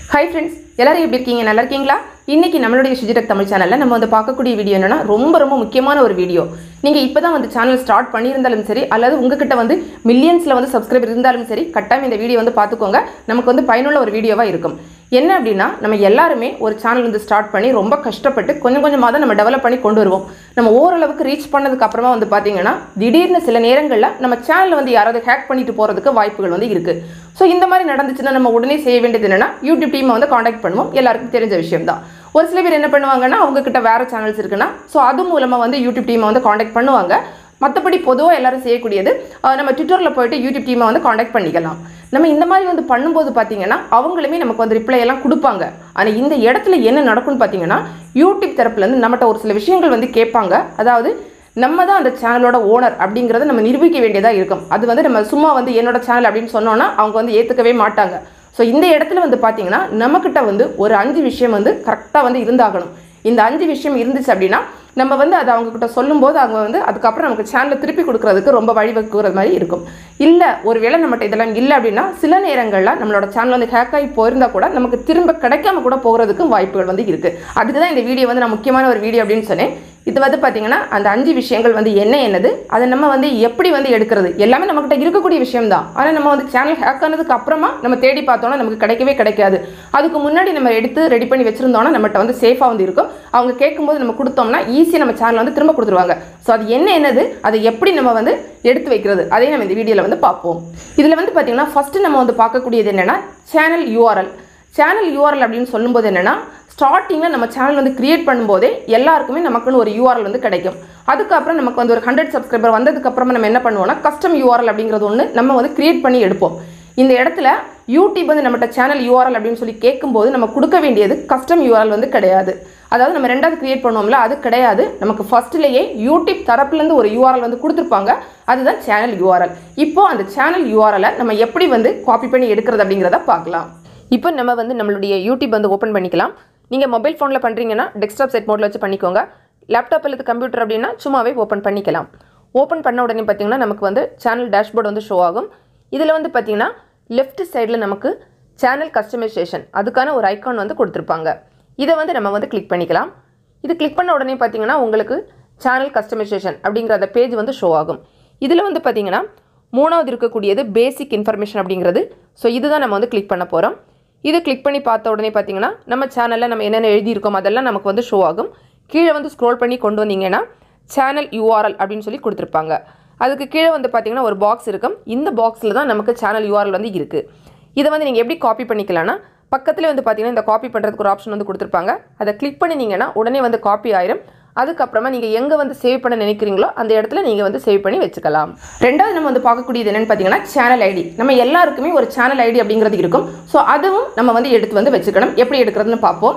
hi friends எல்லாரும் எப்படி இருக்கீங்க நல்லா இருக்கீங்களா இன்னைக்கு நம்மளுடைய சுஜிடக் தமிழ் சேனலில் நம்ம வந்து பார்க்கக்கூடிய வீடியோ என்னன்னா ரொம்ப ரொம்ப முக்கியமான ஒரு வீடியோ நீங்கள் இப்போ தான் வந்து சேனல் ஸ்டார்ட் பண்ணியிருந்தாலும் சரி அல்லது உங்ககிட்ட வந்து மில்லியன்ஸில் வந்து சப்ஸ்கிரைபர் இருந்தாலும் சரி கட்டாயம் இந்த வீடியோ வந்து பார்த்துக்கோங்க நமக்கு வந்து பயனுள்ள ஒரு வீடியோவாக இருக்கும் என்ன அப்படின்னா நம்ம எல்லாருமே ஒரு சேனல் வந்து ஸ்டார்ட் பண்ணி ரொம்ப கஷ்டப்பட்டு கொஞ்சம் கொஞ்சமாக தான் நம்ம டெவலப் பண்ணி கொண்டு வருவோம் நம்ம ஓரளவுக்கு ரீச் பண்ணதுக்கு அப்புறமா வந்து பார்த்தீங்கன்னா திடீர்னு சில நேரங்களில் நம்ம சேனலை வந்து யாராவது ஹேக் பண்ணிட்டு போகிறதுக்கு வாய்ப்புகள் வந்து இருக்குது ஸோ இந்த மாதிரி நடந்துச்சுன்னா நம்ம உடனே செய்ய வேண்டியது என்னன்னா யூடியூப் டீமை வந்து காண்டாக்ட் பண்ணுவோம் எல்லாருக்கும் தெரிஞ்ச விஷயம் தான் ஒரு சில பேர் என்ன பண்ணுவாங்கன்னா அவங்க கிட்ட வேற சேனல்ஸ் இருக்குன்னா ஸோ அது மூலமாக வந்து யூடியூப் டீமை வந்து காண்டாக்ட் பண்ணுவாங்க மற்றபடி பொதுவாக எல்லாரும் செய்யக்கூடியது அஹ், நம்ம ட்விட்டரில் போயிட்டு யூடியூப் டீமை வந்து காண்டாக்ட் பண்ணிக்கலாம் நம்ம இந்த மாதிரி வந்து பண்ணும்போது பார்த்தீங்கன்னா அவங்களுமே நமக்கு வந்து ரிப்ளை எல்லாம் கொடுப்பாங்க ஆனால் இந்த இடத்துல என்ன நடக்கும்னு பார்த்தீங்கன்னா யூடியூப் தரப்புலேருந்து நம்மகிட்ட ஒரு சில விஷயங்கள் வந்து கேட்பாங்க அதாவது நம்ம தான் அந்த சேனலோட ஓனர் அப்படிங்கிறத நம்ம நிரூபிக்க வேண்டியதாக இருக்கும் அது வந்து நம்ம சும்மா வந்து என்னோட சேனல் அப்படின்னு சொன்னோன்னா அவங்க வந்து ஏற்றுக்கவே மாட்டாங்க ஸோ இந்த இடத்துல வந்து பார்த்தீங்கன்னா நம்மக்கிட்ட வந்து ஒரு அஞ்சு விஷயம் வந்து கரெக்டாக வந்து இருந்தாகணும் இந்த அஞ்சு விஷயம் இருந்துச்சு அப்படின்னா நம்ம வந்து அதை அவங்கக்கிட்ட சொல்லும்போது அவங்க வந்து அதுக்கப்புறம் நமக்கு சேனலை திருப்பி கொடுக்கறதுக்கு ரொம்ப வழிவகுக்கிற மாதிரி இருக்கும் இல்லை ஒருவேளை நம்மகிட்ட இதெல்லாம் இல்லை அப்படின்னா சில நேரங்களில் நம்மளோட சேனல் வந்து ஹேக் ஆகி போயிருந்தா கூட நமக்கு திரும்ப கிடைக்காம கூட போகிறதுக்கும் வாய்ப்புகள் வந்து இருக்குது அதுக்கு தான் இந்த வீடியோ வந்து நான் முக்கியமான ஒரு வீடியோ அப்படின்னு சொன்னேன் இது வந்து பார்த்தீங்கன்னா அந்த அஞ்சு விஷயங்கள் வந்து என்ன என்னது அதை நம்ம வந்து எப்படி வந்து எடுக்கிறது எல்லாமே நம்மகிட்ட இருக்கக்கூடிய விஷயம் தான் ஆனால் நம்ம வந்து சேனல் ஹேக் ஆனதுக்கு அப்புறமா நம்ம தேடி பார்த்தோம்னா நமக்கு கிடைக்கவே கிடைக்காது அதுக்கு முன்னாடி நம்ம எடுத்து ரெடி பண்ணி வச்சிருந்தோம்னா நம்மகிட்ட வந்து சேஃபாக வந்து இருக்கும் அவங்க கேட்கும்போது நம்ம கொடுத்தோம்னா ஈஸியாக நம்ம சேனல் வந்து திரும்ப கொடுத்துருவாங்க ஸோ அது என்ன என்னது அதை எப்படி நம்ம வந்து எடுத்து வைக்கிறது அதையும் நம்ம இந்த வீடியோவில் வந்து பார்ப்போம் இதில் வந்து பார்த்தீங்கன்னா ஃபஸ்ட்டு நம்ம வந்து பார்க்கக்கூடியது என்னென்னா சேனல் யூஆர்எல் சேனல் யூஆர்எல் அப்படின்னு சொல்லும்போது என்னென்னா ஸ்டார்டிங்கில் நம்ம சேனல் வந்து கிரியேட் பண்ணும்போதே எல்லாருக்குமே நமக்குன்னு ஒரு யூஆர்எல் வந்து கிடைக்கும் அதுக்கப்புறம் நமக்கு வந்து ஒரு ஹண்ட்ரட் சப்ஸ்கிரைபர் வந்ததுக்கப்புறமா நம்ம என்ன பண்ணுவோம்னா கஸ்டம் யூஆர்எல் அப்படிங்கிறது ஒன்று நம்ம வந்து கிரியேட் பண்ணி எடுப்போம் இந்த இடத்துல யூடியூப் வந்து நம்மகிட்ட சேனல் யூஆர்எல் அப்படின்னு சொல்லி கேட்கும்போது நம்ம கொடுக்க வேண்டியது கஸ்டம் யூஆர்எல் வந்து கிடையாது அதாவது நம்ம ரெண்டாவது கிரியேட் பண்ணுவோம்ல அது கிடையாது நமக்கு ஃபர்ஸ்ட்லேயே யூடியூப் தரப்புலேருந்து ஒரு யூஆர்எல் வந்து கொடுத்துருப்பாங்க அதுதான் சேனல் யூஆர்எல் இப்போ அந்த சேனல் யூஆர்எலை நம்ம எப்படி வந்து காப்பி பண்ணி எடுக்கிறது அப்படிங்கிறத பார்க்கலாம் இப்போ நம்ம வந்து நம்மளுடைய யூடியூப் வந்து ஓப்பன் பண்ணிக்கலாம் நீங்கள் மொபைல் ஃபோனில் பண்ணுறீங்கன்னா டெஸ்க்டாப் செட் மோடில் வச்சு பண்ணிக்கோங்க லேப்டாப் அல்லது கம்ப்யூட்டர் அப்படின்னா சும்மாவே ஓப்பன் பண்ணிக்கலாம் ஓப்பன் பண்ண உடனே பார்த்தீங்கன்னா நமக்கு வந்து சேனல் டேஷ்போர்டு வந்து ஷோ ஆகும் இதில் வந்து பார்த்தீங்கன்னா லெஃப்ட் சைடில் நமக்கு சேனல் கஸ்டமைசேஷன் அதுக்கான ஒரு ஐக்கான் வந்து கொடுத்துருப்பாங்க இதை வந்து நம்ம வந்து கிளிக் பண்ணிக்கலாம் இது கிளிக் பண்ண உடனே பார்த்தீங்கன்னா உங்களுக்கு சேனல் கஸ்டமைசேஷன் அப்படிங்கிற அந்த பேஜ் வந்து ஷோ ஆகும் இதில் வந்து பார்த்தீங்கன்னா மூணாவது இருக்கக்கூடியது பேசிக் இன்ஃபர்மேஷன் அப்படிங்கிறது ஸோ இதுதான் நம்ம வந்து கிளிக் பண்ண போகிறோம் இது கிளிக் பண்ணி பார்த்த உடனே பார்த்தீங்கன்னா நம்ம சேனலில் நம்ம என்னென்ன எழுதியிருக்கோம் அதெல்லாம் நமக்கு வந்து ஷோ ஆகும் கீழே வந்து ஸ்க்ரோல் பண்ணி கொண்டு வந்தீங்கன்னா சேனல் யூஆர்எல் அப்படின்னு சொல்லி கொடுத்துருப்பாங்க அதுக்கு கீழே வந்து பார்த்தீங்கன்னா ஒரு பாக்ஸ் இருக்கும் இந்த பாக்ஸில் தான் நமக்கு சேனல் யூஆர்எல் வந்து இருக்குது இதை வந்து நீங்கள் எப்படி காப்பி பண்ணிக்கலாம்னா பக்கத்தில் வந்து பார்த்தீங்கன்னா இந்த காப்பி பண்ணுறதுக்கு ஒரு ஆப்ஷன் வந்து கொடுத்துருப்பாங்க அதை கிளிக் பண்ணினீங்கன்னா உடனே வந்து காப்பி ஆயிரும் அதுக்கப்புறமா நீங்கள் எங்கே வந்து சேவ் பண்ண நினைக்கிறீங்களோ அந்த இடத்துல நீங்கள் வந்து சேவ் பண்ணி வச்சுக்கலாம் ரெண்டாவது நம்ம வந்து பார்க்கக்கூடியது என்னென்னு பார்த்தீங்கன்னா சேனல் ஐடி நம்ம எல்லாருக்குமே ஒரு சேனல் ஐடி அப்படிங்கிறது இருக்கும் ஸோ அதுவும் நம்ம வந்து எடுத்து வந்து வச்சுக்கணும் எப்படி எடுக்கிறதுன்னு பார்ப்போம்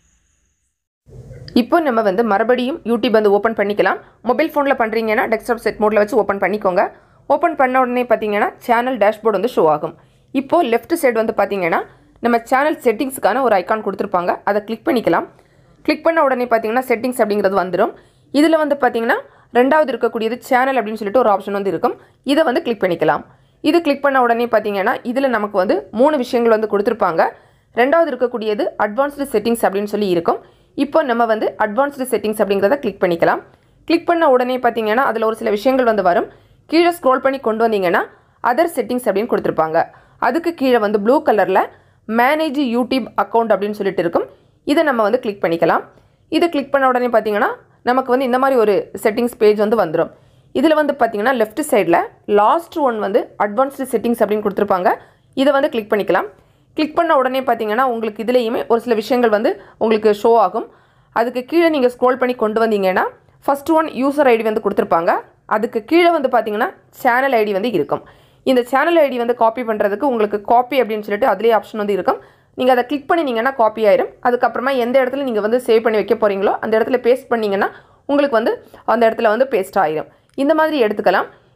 இப்போ நம்ம வந்து மறுபடியும் யூடியூப் வந்து ஓப்பன் பண்ணிக்கலாம் மொபைல் ஃபோனில் பண்ணுறீங்கன்னா டெஸ்க்டாப் செட் மோடில் வச்சு ஓப்பன் பண்ணிக்கோங்க ஓப்பன் பண்ண உடனே பார்த்தீங்கன்னா சேனல் டேஷ்போர்டு வந்து ஷோ ஆகும் இப்போது லெஃப்ட் சைடு வந்து பார்த்தீங்கன்னா நம்ம சேனல் செட்டிங்ஸுக்கான ஒரு ஐக்கான் கொடுத்துருப்பாங்க அதை கிளிக் பண்ணிக்கலாம் கிளிக் பண்ண உடனே பார்த்தீங்கன்னா செட்டிங்ஸ் அப்படிங்கிறது வந்துடும் இதில் வந்து பார்த்தீங்கன்னா ரெண்டாவது இருக்கக்கூடியது சேனல் அப்படின்னு சொல்லிட்டு ஒரு ஆப்ஷன் வந்து இருக்கும் இதை வந்து கிளிக் பண்ணிக்கலாம் இது கிளிக் பண்ண உடனே பார்த்தீங்கன்னா இதில் நமக்கு வந்து மூணு விஷயங்கள் வந்து கொடுத்துருப்பாங்க ரெண்டாவது இருக்கக்கூடியது அட்வான்ஸ்டு செட்டிங்ஸ் அப்படின்னு சொல்லி இருக்கும் இப்போ நம்ம வந்து அட்வான்ஸ்டு செட்டிங்ஸ் அப்படிங்கிறத கிளிக் பண்ணிக்கலாம் கிளிக் பண்ண உடனே பார்த்தீங்கன்னா அதில் ஒரு சில விஷயங்கள் வந்து வரும் கீழே ஸ்க்ரோல் பண்ணி கொண்டு வந்தீங்கன்னா அதர் செட்டிங்ஸ் அப்படின்னு கொடுத்துருப்பாங்க அதுக்கு கீழே வந்து ப்ளூ கலரில் மேனேஜ் யூடியூப் அக்கௌண்ட் அப்படின்னு சொல்லிட்டு இருக்கும் இதை நம்ம வந்து கிளிக் பண்ணிக்கலாம் இதை கிளிக் பண்ண உடனே பார்த்தீங்கன்னா நமக்கு வந்து இந்த மாதிரி ஒரு செட்டிங்ஸ் பேஜ் வந்து வந்துடும் இதில் வந்து பார்த்தீங்கன்னா லெஃப்ட் சைடில் லாஸ்ட் ஒன் வந்து அட்வான்ஸ்டு செட்டிங்ஸ் அப்படின்னு கொடுத்துருப்பாங்க இதை வந்து கிளிக் பண்ணிக்கலாம் கிளிக் பண்ண உடனே பார்த்தீங்கன்னா உங்களுக்கு இதுலேயுமே ஒரு சில விஷயங்கள் வந்து உங்களுக்கு ஷோ ஆகும் அதுக்கு கீழே நீங்கள் ஸ்க்ரோல் பண்ணி கொண்டு வந்தீங்கன்னா ஃபஸ்ட் ஒன் யூசர் ஐடி வந்து கொடுத்துருப்பாங்க அதுக்கு கீழே வந்து பார்த்தீங்கன்னா சேனல் ஐடி வந்து இருக்கும் இந்த சேனல் ஐடி வந்து காப்பி பண்ணுறதுக்கு உங்களுக்கு காப்பி அப்படின்னு சொல்லிட்டு அதுலேயே ஆப்ஷன் வந்து இருக்கும் நீங்கள் அதை கிளிக் பண்ணினீங்கன்னா காப்பி ஆயிரும் அதுக்கப்புறமா எந்த இடத்துல நீங்கள் வந்து சேவ் பண்ணி வைக்க போகிறீங்களோ அந்த இடத்துல பேஸ்ட் பண்ணிங்கன்னா உங்களுக்கு வந்து அந்த இடத்துல வந்து பேஸ்ட் ஆயிரும் இந்த மாதிரி எடுத்துக்கலாம்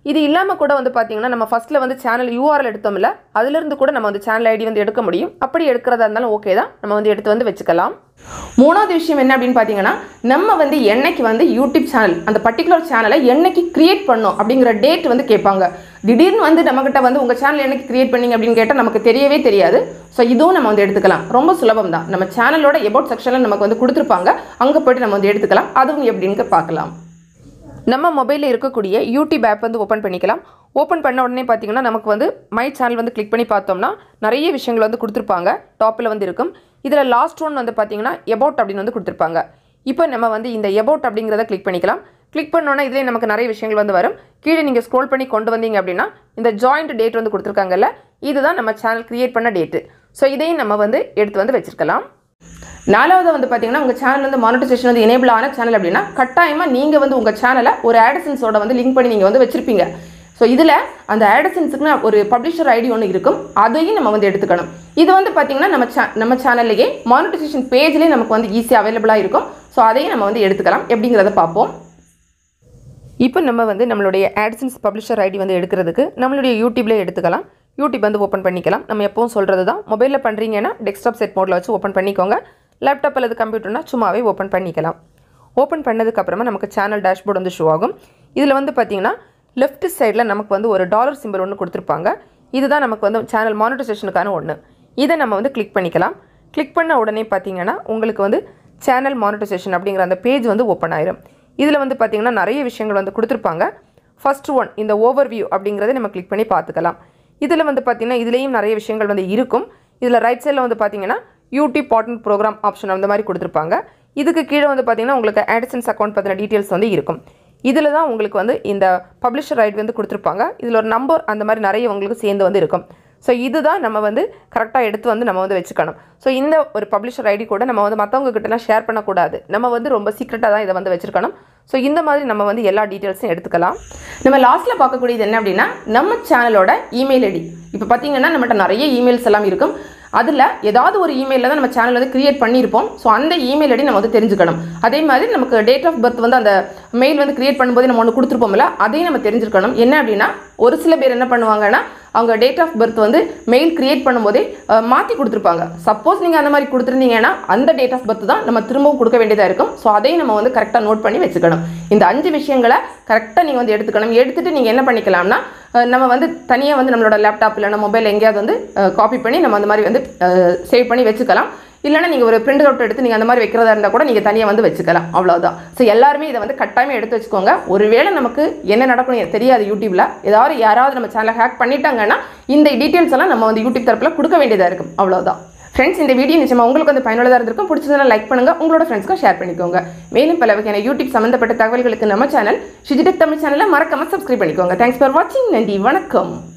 இது இல்லாமல் கூட வந்து பார்த்தீங்கன்னா நம்ம ஃபஸ்ட்டில் வந்து சேனல் யூஆர்எல் எடுத்தோம்ல அதுலேருந்து கூட நம்ம வந்து சேனல் ஐடி வந்து எடுக்க முடியும் அப்படி எடுக்கிறதா இருந்தாலும் ஓகே தான் நம்ம வந்து எடுத்து வந்து வச்சுக்கலாம் மூணாவது விஷயம் என்ன அப்படின்னு பார்த்தீங்கன்னா நம்ம வந்து என்னைக்கு வந்து யூடியூப் சேனல் அந்த பர்டிகுலர் சேனலை என்னைக்கு கிரியேட் பண்ணோம் அப்படிங்கிற டேட் வந்து கேட்பாங்க திடீர்னு வந்து நம்மக்கிட்ட வந்து உங்கள் சேனல் என்னைக்கு கிரியேட் பண்ணீங்க அப்படின்னு கேட்டால் நமக்கு தெரியவே தெரியாது ஸோ இதுவும் நம்ம வந்து எடுத்துக்கலாம் ரொம்ப சுலபம் தான் நம்ம சேனலோட எபவுட் செக்ஷனில் நமக்கு வந்து கொடுத்துருப்பாங்க அங்கே போய்ட்டு நம்ம வந்து எடுத்துக்கலாம் அதுவும் எப்படின்னு பார்க்கலாம் நம்ம மொபைலில் இருக்கக்கூடிய யூடியூப் ஆப் வந்து ஓப்பன் பண்ணிக்கலாம் ஓப்பன் பண்ண உடனே பார்த்தீங்கன்னா நமக்கு வந்து மை சேனல் வந்து கிளிக் பண்ணி பார்த்தோம்னா நிறைய விஷயங்கள் வந்து கொடுத்துருப்பாங்க டாப்பில் வந்து இருக்கும் இதில் லாஸ்ட் ஒன் வந்து பார்த்தீங்கன்னா எபவுட் அப்படின்னு வந்து கொடுத்துருப்பாங்க இப்போ நம்ம வந்து இந்த எபவுட் அப்படிங்கிறத கிளிக் பண்ணிக்கலாம் கிளிக் பண்ணோன்னா இதிலே நமக்கு நிறைய விஷயங்கள் வந்து வரும் கீழே நீங்கள் ஸ்க்ரோல் பண்ணி கொண்டு வந்தீங்க அப்படின்னா இந்த ஜாயிண்ட் டேட் வந்து கொடுத்துருக்காங்கல்ல இதுதான் நம்ம சேனல் கிரியேட் பண்ண டேட்டு ஸோ இதையும் நம்ம வந்து எடுத்து வந்து வச்சுருக்கலாம் நாலாவது வந்து பார்த்தீங்கன்னா உங்கள் சேனல் வந்து மானிட்டைசேஷன் வந்து எனேபிள் ஆன சேனல் அப்படின்னா கட்டாயமாக நீங்கள் வந்து உங்கள் சேனலை ஒரு ஆடசன்ஸோட வந்து லிங்க் பண்ணி நீங்கள் வந்து வச்சுருப்பீங்க ஸோ இதில் அந்த ஆடசன்ஸுக்குன்னு ஒரு பப்ளிஷர் ஐடி ஒன்று இருக்கும் அதையும் நம்ம வந்து எடுத்துக்கணும் இது வந்து பார்த்தீங்கன்னா நம்ம சே நம்ம சேனல்லையே மானிட்டைசேஷன் பேஜ்லேயே நமக்கு வந்து ஈஸியாக அவைலபிளாக இருக்கும் ஸோ அதையும் நம்ம வந்து எடுத்துக்கலாம் எப்படிங்கிறத பார்ப்போம் இப்போ நம்ம வந்து நம்மளுடைய ஆட்சன்ஸ் பப்ளிஷர் ஐடி வந்து எடுக்கிறதுக்கு நம்மளுடைய யூடியூப்லேயே எடுத்துக்கலாம் யூடியூப் வந்து ஓப்பன் பண்ணிக்கலாம் நம்ம எப்பவும் சொல்கிறது தான் மொபைலில் பண்ணுறீங்கன்னா டெஸ்க்டாப் செட் மோடில் வச்சு ஓப்பன் பண்ணிக்கோங்க லேப்டாப் அல்லது கம்ப்யூட்டர்னா சும்மாவே ஓப்பன் பண்ணிக்கலாம் ஓப்பன் பண்ணதுக்கப்புறமா நமக்கு சேனல் டேஷ்போர்டு வந்து ஷோ ஆகும் இதில் வந்து பார்த்தீங்கன்னா லெஃப்ட் சைடில் நமக்கு வந்து ஒரு டாலர் சிம்பிள் ஒன்று கொடுத்துருப்பாங்க இதுதான் நமக்கு வந்து சேனல் மானிட்டைசேஷனுக்கான ஒன்று இதை நம்ம வந்து கிளிக் பண்ணிக்கலாம் கிளிக் பண்ண உடனே பார்த்தீங்கன்னா உங்களுக்கு வந்து சேனல் மானிட்டைசேஷன் அப்படிங்கிற அந்த பேஜ் வந்து ஓப்பன் ஆயிரும் இதில் வந்து பார்த்தீங்கன்னா நிறைய விஷயங்கள் வந்து கொடுத்துருப்பாங்க ஃபர்ஸ்ட் ஒன் இந்த ஓவர் வியூ அப்படிங்கிறத நம்ம கிளிக் பண்ணி பார்த்துக்கலாம் இதில் வந்து பார்த்தீங்கன்னா இதுலேயும் நிறைய விஷயங்கள் வந்து இருக்கும் இதில் ரைட் சைடில் வந்து பார்த்தீங்கன்னா யூடியூப் பார்ட்னர் ப்ரோக்ராம் ஆப்ஷன் அந்த மாதிரி கொடுத்துருப்பாங்க இதுக்கு கீழே வந்து பார்த்தீங்கன்னா உங்களுக்கு AdSense அக்கௌண்ட் பற்றின டீட்டெயில்ஸ் வந்து இருக்கும் இதில் தான் உங்களுக்கு வந்து இந்த பப்ளிஷர் ரைட் வந்து கொடுத்துருப்பாங்க இதில் ஒரு நம்பர் அந்த மாதிரி நிறைய உங்களுக்கு சேர்ந்து வந்து இருக்கும் ஸோ இதுதான் நம்ம வந்து கரெக்டாக எடுத்து வந்து நம்ம வந்து வச்சுக்கணும் ஸோ இந்த ஒரு பப்ளிஷர் ஐடி கூட நம்ம வந்து மற்றவங்க கிட்டலாம் ஷேர் பண்ணக்கூடாது நம்ம வந்து ரொம்ப சீக்ரெட்டாக தான் இதை வந்து வச்சுருக்கணும் ஸோ இந்த மாதிரி நம்ம வந்து எல்லா டீட்டெயில்ஸும் எடுத்துக்கலாம் நம்ம லாஸ்ட்டில் பார்க்கக்கூடியது என்ன அப்படின்னா நம்ம சேனலோட இமெயில் ஐடி இப்போ பார்த்தீங்கன்னா நம்மகிட்ட நிறைய இமெயில்ஸ் எல்லாம் இருக்கும் அதில் ஏதாவது ஒரு இமெயிலில் தான் நம்ம சேனல் வந்து கிரியேட் பண்ணியிருப்போம் ஸோ அந்த இமெயில் ஐடி நம்ம வந்து தெரிஞ்சுக்கணும் அதே மாதிரி நமக்கு டேட் ஆஃப் பர்த் வந்து அந்த மெயில் வந்து கிரியேட் பண்ணும்போது நம்ம ஒன்று கொடுத்துருப்போம்ல அதையும் நம்ம தெரிஞ்சிருக்கணும் என்ன அப்படின்னா ஒரு சில பேர் என்ன பண்ணுவாங்கன்னா அவங்க டேட் ஆஃப் பர்த் வந்து மெயில் கிரியேட் பண்ணும்போதே அஹ், மாற்றி கொடுத்துருப்பாங்க சப்போஸ் நீங்கள் அந்த மாதிரி கொடுத்துருந்தீங்கன்னா அந்த டேட் ஆஃப் பர்த் தான் நம்ம திரும்பவும் கொடுக்க வேண்டியதாக இருக்கும் ஸோ அதையும் நம்ம வந்து கரெக்டாக நோட் பண்ணி வச்சுக்கணும் இந்த அஞ்சு விஷயங்களை கரெக்டாக நீங்கள் வந்து எடுத்துக்கணும் எடுத்துட்டு நீங்கள் என்ன பண்ணிக்கலாம்னா அஹ், நம்ம வந்து தனியாக வந்து நம்மளோட லேப்டாப் இல்லைனா மொபைல் எங்கேயாவது வந்து காப்பி பண்ணி நம்ம அந்த மாதிரி வந்து சேவ் பண்ணி வச்சுக்கலாம் இல்லைனா நீங்கள் ஒரு பிரிண்ட் அவுட் எடுத்து நீங்கள் அந்த மாதிரி வைக்கிறதா இருந்தால் கூட நீங்கள் தனியாக வந்து வச்சுக்கலாம் அவ்வளோதான் ஸோ எல்லாருமே இதை வந்து கட்டாயமாக எடுத்து வச்சுக்கோங்க ஒருவேளை நமக்கு என்ன நடக்கணும் தெரியாது யூடியூப்பில் ஏதாவது யாராவது நம்ம சேனலை ஹேக் பண்ணிட்டாங்கன்னா இந்த டீட்டெயில்ஸ் எல்லாம் நம்ம வந்து யூடியூப் தரப்பில் கொடுக்க வேண்டியதாக இருக்கும் அவ்வளோதான் ஃப்ரெண்ட்ஸ் இந்த வீடியோ நிச்சயமாக உங்களுக்கு வந்து பயனுள்ளதாக இருந்திருக்கும் பிடிச்சதுனா லைக் பண்ணுங்கள் உங்களோட ஃப்ரெண்ட்ஸ்க்கும் ஷேர் பண்ணிக்கோங்க மேலும் பல வகையான யூடியூப் சம்மந்தப்பட்ட தகவல்களுக்கு நம்ம சேனல் ஷிஜிடெக் தமிழ் சேனலை மறக்காம சப்ஸ்கிரைப் பண்ணிக்கோங்க தேங்க்ஸ் ஃபார் வாட்சிங் நன்றி வணக்கம்